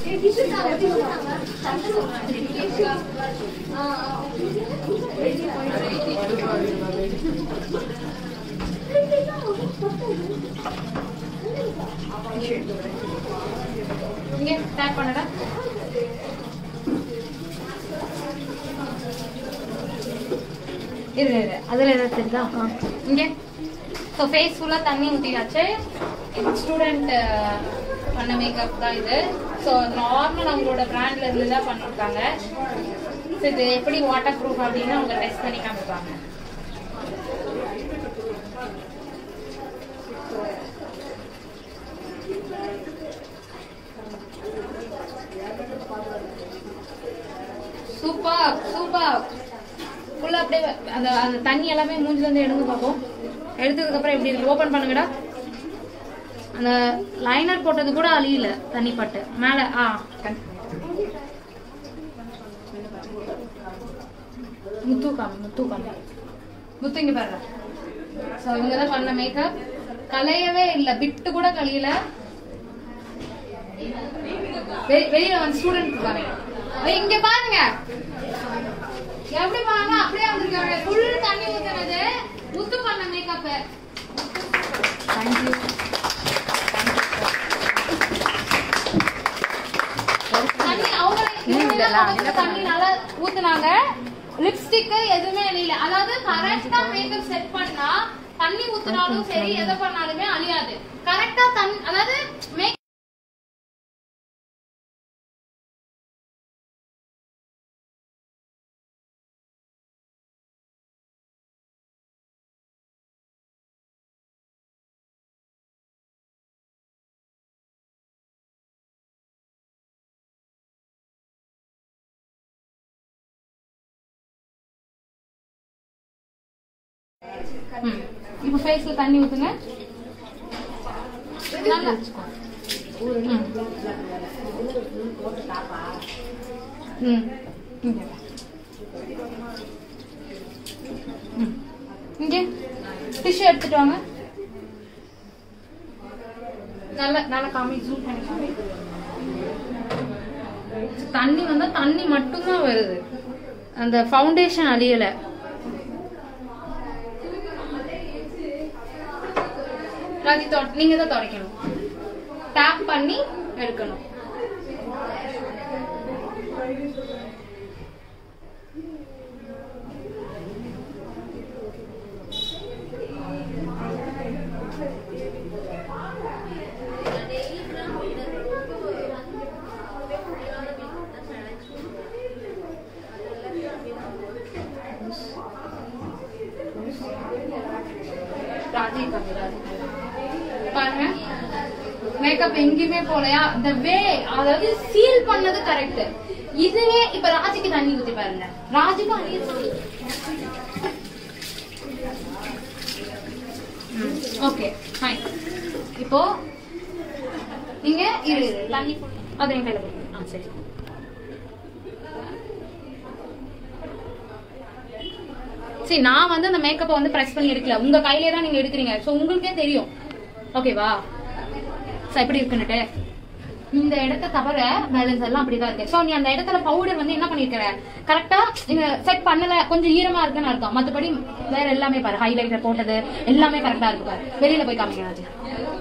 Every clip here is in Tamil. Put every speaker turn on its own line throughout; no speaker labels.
இங்க டேப் பண்ணடா இரு இரு அதுல ஏதாவது தெரியுதா இங்க ஸோ ஃபேஸ் ஃபுல்லாக தண்ணி ஊற்றியாச்சு ஸ்டூடெண்ட் பண்ண மேக்கப் தான் இது ஸோ நார்மல் அவங்களோட பிராண்ட்ல இருந்து தான் பண்ணிருக்காங்க ஸோ இது எப்படி வாட்டர் ப்ரூஃப் அப்படின்னு அவங்க டெஸ்ட் பண்ணி காமிப்பாங்க சூப்பர் சூப்பர் ஃபுல்லா அப்படியே அந்த அந்த தண்ணி எல்லாமே மூஞ்சில இருந்து எடுங்க பார்ப்போம் எடுத்ததுக்கு அப்புறம் எப்படி இருக்கு ஓபன் பண்ணுங்கடா அந்த லைனர் போட்டது கூட அழியல தண்ணி பட்டு மேல ஆ கண்- முத்து காமி முத்து காமி முத்து இங்க பாருங்க ஸோ இவங்க தான் பண்ண மேக்கப் கலையவே இல்ல பிட்டு கூட கழியல வெ- வெளியில வந்து ஸ்டூடெண்ட் பாருங்க ஏய், இங்க பாருங்க எப்படி பாருங்க அப்படியே வந்திருக்காங்க ஃபுல் தண்ணி ஊத்துனது முத்து பண்ண மேக்கப் தேங்க்யூ தண்ணி அவங்களே இவங்களே முகத்துல தண்ணி நல்லா ஊத்துனாங்க லிப்ஸ்டிக் எதுவுமே அழியல அதாவது கரெக்டா மேக்கப் செட் பண்ணா தண்ணி ஊத்துனாலும் சரி எதை பண்ணாலுமே அழியாது கரெக்டா தண்ணி அதாவது மேக் ம். இப்ப ஃபேஸ்ல தண்ணி ஊத்துங்க நல்லா ம். ம். இங்க. ம். இங்க டிஷ்யூ எடுத்துட்டு வாங்க நல்ல நல்ல காமி ஜூம் பண்ணி காமி தண்ணி வந்தா தண்ணி மட்டும்தான் வருது அந்த ஃபவுண்டேஷன் அழியல ராஜி தொட- நீங்க தான் துடைக்கணும் டேப் பண்ணி எடுக்கணும் ராஜி கம்மி, ராஜி கம்மி. பாருங்க மேக்கப் எங்கேயுமே போலையா the வே அதாவது சீல் பண்ணது கரெக்ட் இதுவே இப்ப ராஜிக்கு தண்ணி ஊத்தி பாருங்க ராஜுக்கு அணிய ஓகே ஃபைன் இப்போ நீங்க இரு இரு, தண்ணி full- அதை என் கையில கொடுங்க ஆ சரி சரி நான் வந்து அந்த மேக்கப்பை வந்து பிரஸ் பண்ணி எடுக்கல உங்க கையிலே தான் நீங்க எடுக்கிறீங்க சோ உங்களுக்கே தெரியும் ஓகேவா சோ எப்படி இருக்குன்னுட்டு இந்த இடத்த தவிர பேலன்ஸ் எல்லாம் அப்படிதான் இருக்கு சோ நீ அந்த இடத்துல பவுடர் வந்து என்ன பண்ணிருக்கிற கரெக்டா இந்த செட் பண்ணல கொஞ்சம் ஈரமா இருக்குன்னு அர்த்தம் மத்தபடி வேற எல்லாமே பாரு ஹைலைட்டர் போட்டது எல்லாமே கரெக்டா இருக்கு பாரு வெளியில போய் காமிக்கிறாச்சு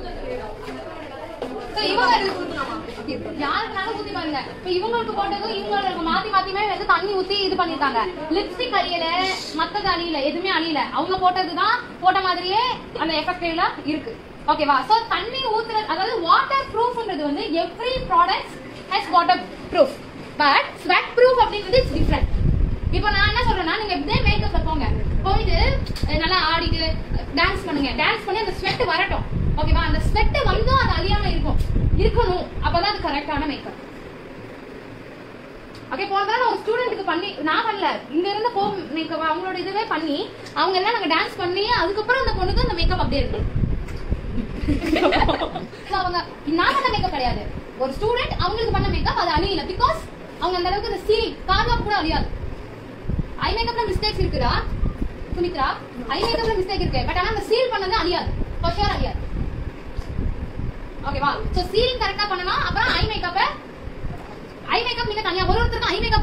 So, இவங்க யாருக்குனாலும் ஊத்தி பாருங்க இப்ப இவங்களுக்கு போட்டதும் இவங்களுக்கு மாத்தி மாத்தியுமே வந்து தண்ணி ஊத்தி இது பண்ணிருக்காங்க லிப்ஸ்டிக் அழியல மத்தது அழியல எதுவுமே அழியல அவங்க போட்டதுதான் போட்ட மாதிரியே அந்த எஃபெக்ட் எல்லாம் இருக்கு ஓகேவா சோ தண்ணி ஊத்துற அதாவது வாட்டர் ப்ரூஃப்ன்றது வந்து every product has waterproof but sweatproof அப்படின்றது இட்ஸ் டிஃப்ரெண்ட் இப்போ நான் என்ன சொல்றேன்னா நீங்க இப்படியே மேக்கப்ல போங்க போயிட்டு அஹ், நல்லா ஆடிட்டு டான்ஸ் பண்ணுங்க டான்ஸ் பண்ணி அந்த ஸ்வெட் வரட்டும் ஓகேவா அந்த ஸ்வெட் வந்தும் அது அழியாம இருக்கும் இருக்கணும் அப்பதான் அது கரெக்டான மேக்கப் ஓகே போன தடவை நான் ஒரு ஸ்டூடெண்ட்டுக்கு பண்ணி நான் பண்ணல இங்க இருந்து ஹோம் மேக்கப் அவங்களோட இதுவே பண்ணி அவங்க எல்லாம் நாங்க டான்ஸ் பண்ணி அதுக்கப்புறம் அந்த பொண்ணுக்கு அந்த மேக்கப் அப்படியே இருக்கு So, அவங்க நான் பண்ண மேக்கப் கிடையாது ஒரு ஸ்டூடெண்ட் அவங்களுக்கு பண்ண மேக்கப் அது அழியல பிகாஸ் அவங்க அந்த அளவுக்கு அந்த சீல் கார்வா கூட அழியாது ஐ மேக்கப்ல மிஸ்டேக்ஸ் இருக்குடா சுமித்ரா ஐ மேக்கப்ல மிஸ்டேக் இருக்கு பட் ஆனா அந்த சீல் பண்ணது அழியாது for sure அழியாது ஓகேவா சோ சீலிங் கரெக்டா பண்ணனா அப்புறம் ஐ மேக்கப்ப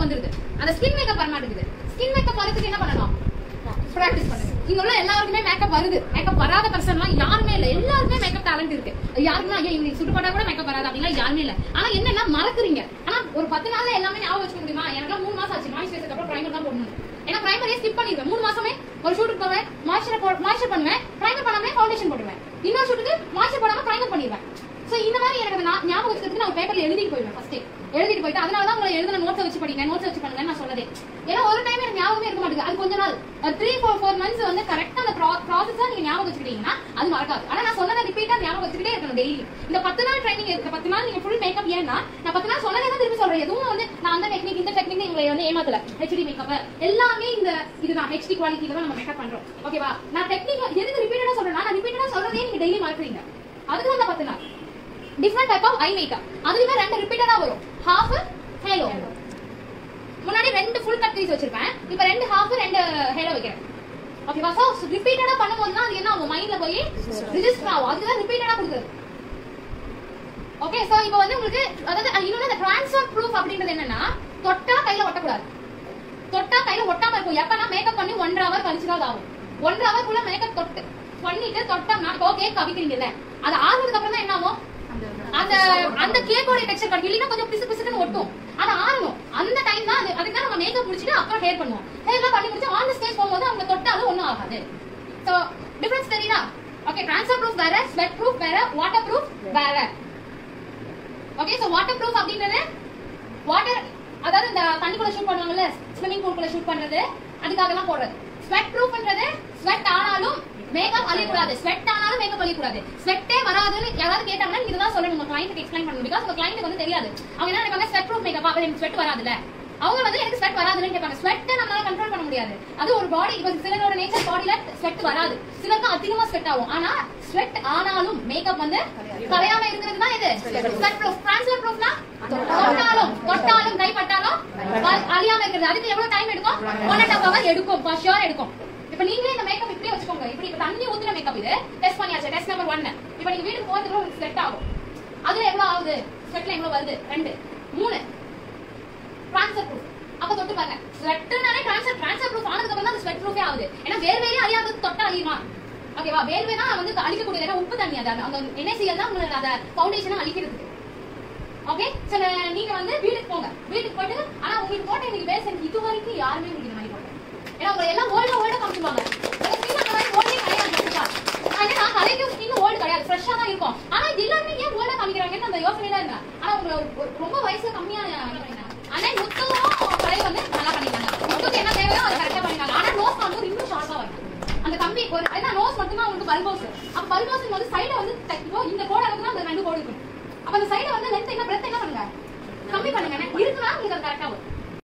வந்துருது அந்த ஸ்கின் மேக்கப் வர மாட்டேங்குது ஸ்கின் மேக்கப் வரதுக்கு என்ன பண்ணணும் ப்ராக்டிஸ் பண்ணுங்க இங்க உள்ள எல்லாருக்குமே மேக்கப் வருது மேக்கப் வராத பர்சன்லாம் யாருமே இல்ல எல்லாருக்குமே மேக்கப் டேலண்ட் இருக்கு யாருமே ஐயோ இவங்களுக்கு சுட்டு போட்டா கூட மேக்கப் வராது அப்படின்னா யாருமே இல்ல ஆனா என்னன்னா மறக்குறீங்க ஆனா ஒரு பத்து நாள்ல எல்லாமே ஞாபகம் வச்சுக்க முடியுமா எனக்கு மூணு மாசம் ஆச்சு மாய்ஸ்சரைசருக்கு அப்புறம் பிரைமர் தான் போடணும் ஏன்னா பிரைமரே ஸ்கிப் பண்ணிடுவேன் மூணு மாசமே ஒரு ஷூட்டுக்கு போவேன் மாய்ஸ்சர் மாய்ஸ்சர் பண்ணுவேன் பிரைமர் பண்ணாமலே ஃபவுண்டேஷன் போடுவேன் இன்னொரு ஷூட்டுக்கு மாய்ஸ்சர் போடாம பிரைமர் பண்ணிடுவேன் சோ இந்த மாதிரி எனக்கு அதை நான் ஞாபகம் வச்சுக்கிறதுக்கு நான் பேப்பர்ல எழுதிட்டு போயிடுவேன் ஃபர்ஸ்ட் எழுதிட்டு போயிட்டு அதனால தான் உங்களை எழுதின நோட்ஸ் வச்சு படிங்க நோட்ஸ் வச்சு பண்ணுங்க நான் சொல்லதே ஏன்னா ஒரு டைம் எனக்கு ஞாபகமே இருக்க மாட்டேங்குது அது கொஞ்ச நாள் த்ரீ ஃபோர் ஃபோர் மந்த்ஸ் வந்து கரெக்டா அந்த ப்ராசஸா நீங்க ஞாபகம் வச்சுக்கிட்டீங்கன்னா அது மறக்காது ஆனா நான் சொன்னதை ரிப்பீட்டா ஞாபகம் வச்சுக்கிட்டே இருக்கணும் டெய்லி இந்த பத்து நாள் ட்ரைனிங் இருக்கு பத்து நாள் நீங்க ஃபுல் மேக்கப் ஏன்னா நான் பத்து நாள் சொன்னதே தான் திருப்பி சொல்றேன் எதுவும் வந்து நான் அந்த டெக்னிக் இந்த டெக்னிக் உங்களை வந்து ஏமாத்தல ஹெச்டி மேக்கப் எல்லாமே இந்த இதுதான் ஹெச்டி குவாலிட்டில தான் நம்ம மேக்கப் பண்றோம் ஓகேவா நான் டெக்னிக் எதுக்கு ரிப்பீட்டடா சொல்றேன் நான் ரிப்பீட்டடா சொல்றதே நீங்க டெய்லி மறக்கிறீங்க அதுக்கு தான் இந்த பத்து நாள் different type of eye makeup அதுலயுமே ரெண்டு ரிப்பீட்டடா வரும் ஹாஃப் ஹேலோ முன்னாடி ரெண்டு ஃபுல் கட் பீஸ் வச்சிருப்பேன் இப்ப ரெண்டு ஹாஃப் ரெண்டு ஹேலோ வைக்கிறேன் ஓகேவா சோ ரிப்பீட்டடா பண்ணும்போது தான் அது என்ன ஆகும் மைண்ட்ல போய் ரிஜிஸ்டர் ஆகும் அதுதான் ரிப்பீட்டடா கொடுக்குறது ஓகே சோ இப்போ வந்து உங்களுக்கு அதாவது அஹ் இன்னொன்னு இந்த ட்ரான்ஸ்ஃபர் ப்ரூஃப் அப்படின்றது என்னன்னா தொட்டா கையில ஒட்டக்கூடாது தொட்டா கையில ஒட்டாம இருக்கும் எப்பனா மேக்கப் பண்ணி ஒன்றரை ஹவர் கழிச்சு தான் அது ஆகும் ஒன்றரை ஹவர் குள்ள மேக்கப் தொட்டு பண்ணிட்டு தொட்டோம்னா இப்போ கேக் கவிக்கிறீங்கல்ல அது ஆறுனதுக்கு அப்புறம் தான் என்ன ஆகும் அந்த அந்த கேக்கோட டெக்ஸ்சர் கிடைக்கும் இல்லைன்னா கொஞ்சம் பிசு பிசுன்னு ஒட்டும் அது ஆறணும் அந்த டைம் தான் அது அதுக்கு தான் நம்ம மேக்கப் முடிச்சிட்டு அப்புறம் ஹேர் பண்ணுவோம் ஹேர்லாம் பண்ணி முடிச்சு ஆன் ஸ்டேஜ் போகும்போது அவங்க தொட்டாலும் ஒண்ணும் ஆகாது சோ டிஃபரன்ஸ் தெரியுதா ஓகே ட்ரான்ஸ்ஃபர் ப்ரூஃப் வேற ஸ்வெட் ப்ரூஃப் வேற வாட்டர் ப்ரூஃப் வேற ஓகே சோ வாட்டர் ப்ரூஃப் அப்படின்றது வாட்டர் அதாவது இந்த தண்ணிக்குள்ள ஷூட் பண்ணுவாங்கல்ல ஸ்விமிங் பூல்குள்ள ஷூட் பண்றது அதுக்காக தான் போடுறது ஸ்வெட் ப்ரூஃப்ன்றது ஸ்வெட் ஆனாலும் மேக்கப் அழியக்கூடாது ஸ்வெட் ஆனாலும் மேக்கப் அழியக்கூடாது ஸ்வெட்டே வராதுன்னு யாராவது கேட்டாங்கன்னா நீங்க தான் சொல்லணும் உங்க கிளைண்ட்டுக்கு எக்ஸ்பிளைன் பண்ணணும் பிகாஸ் உங்க கிளைண்ட்டுக்கு வந்து தெரியாது அவங்க என்ன நினைப்பாங்க ஸ்வெட் ப்ரூஃப் மேக்கப் அப்ப எனக்கு ஸ்வெட் வராதுல்ல அவங்க வந்து எனக்கு ஸ்வெட் வராதுன்னு கேட்பாங்க ஸ்வெட் நம்மளால கண்ட்ரோல் பண்ண முடியாது அது ஒரு பாடி இப்போ சிலரோட நேச்சர் பாடியில ஸ்வெட் வராது சிலருக்கு அதிகமா ஸ்வெட் ஆகும் ஆனா ஸ்வெட் ஆனாலும் மேக்கப் வந்து கலையாம இருக்கிறது தான் இது ஸ்வெட் ப்ரூஃப் ட்ரான்ஸ்ஃபர் ப்ரூஃப்னா தொட்டாலும் தொட்டாலும் கைப்பட்டாலும் அ- அழியாம இருக்கிறது அதுக்கு எவ்வளவு டைம் எடுக்கும் ஒன் அண்ட் ஹாஃப் ஹவர் எடுக்கும் ஃபார் ஷியோர் எடுக்கும் இப்ப நீங்களே இந்த மேக்கப் இப்படியே வச்சுக்கோங்க இப்படி இப்ப தண்ணி ஊத்துன மேக்கப் இது டெஸ்ட் பண்ணியாச்சு டெஸ்ட் நம்பர் ஒன் இப்ப நீங்க வீட்டுக்கு போறதுக்கு உங்களுக்கு ஸ்வெட் ஆகும் அதுல எவ்வளவு ஆகுது ஸ்வெட்ல எவ்வளவு வருது ரெண்டு மூணு ட்ரான்ஸ்ஃபர் ப்ரூஃப் அப்ப தொட்டு பாருங்க ஸ்வெட்னாலே ட்ரான்ஸ்ஃபர் ட்ரான்ஸ்ஃபர் ப்ரூஃப் ஆனதுக்கு அப்புறம் தான் ஸ்வெட் ப்ரூஃபே ஆகுது ஏன்னா வேர்வையிலே அழியாதது தொட்டா அழியுமா ஓகேவா வேர்வை தான் வந்து அழிக்கக்கூடியது ஏன்னா உப்பு தண்ணி அது அந்த என்எஸ்சிஎல் தான் உங்களுக்கு அந்த ஃபவுண்டேஷனை அழிக்கிறதுக்கு ஓகே சில நீங்க வந்து வீட்டுக்கு போங்க வீட்டுக்கு போயிட்டு ஆனா உங்களுக்கு போட்ட இன்னைக்கு பேச இது வரைக்கும் யாருமே உங்களுக்கு இந்த மாதிரி போட்டேன் ஏன்னா உங்களை எல்லாம் ஓல்ட ஓல்ட காமிச்சுவாங்க உங்க ஸ்கின் அந்த மாதிரி ஓல்டே கிடையாது கண்டிப்பா. ஆனா ஏன்னா கலைக்கும் ஸ்கின் ஓல்டு கிடையாது ஃப்ரெஷ்ஷா தான் இருக்கும் ஆனா இது எல்லாருமே ஏன் ஓல்டா காமிக்கிறாங்கன்னு அந்த யோசனையில இருந்தா ஆனா உங்களை ஒரு- ரொம்ப வயசு கம்மியா ஆனா முத்துவும் கலை வந்து நல்லா பண்ணிருக்காங்க முத்துக்கு என்ன தேவையோ அதை கரெக்டா பண்ணிருக்காங்க ஆனா நோஸ் வந்து இன்னும் ஷார்ப்பா வரும் அந்த கம்பி ஒரு அதான் நோஸ் மட்டும்தான் உங்களுக்கு பல்போஸ் அப்ப பல்போஸ் வந்து சைட வந்து தைப்போ இந்த கோடு அளவுக்கு தான் அந்த ரெண்டு கோடு இருக்கும் அப்ப அந்த சைட வந்து லென்த் என்ன பிரெத் என்ன பண்ணுங்க கம்மி பண்ணுங்க இருக்குன்னா உங்களுக்கு அது கரெக்டா வரும்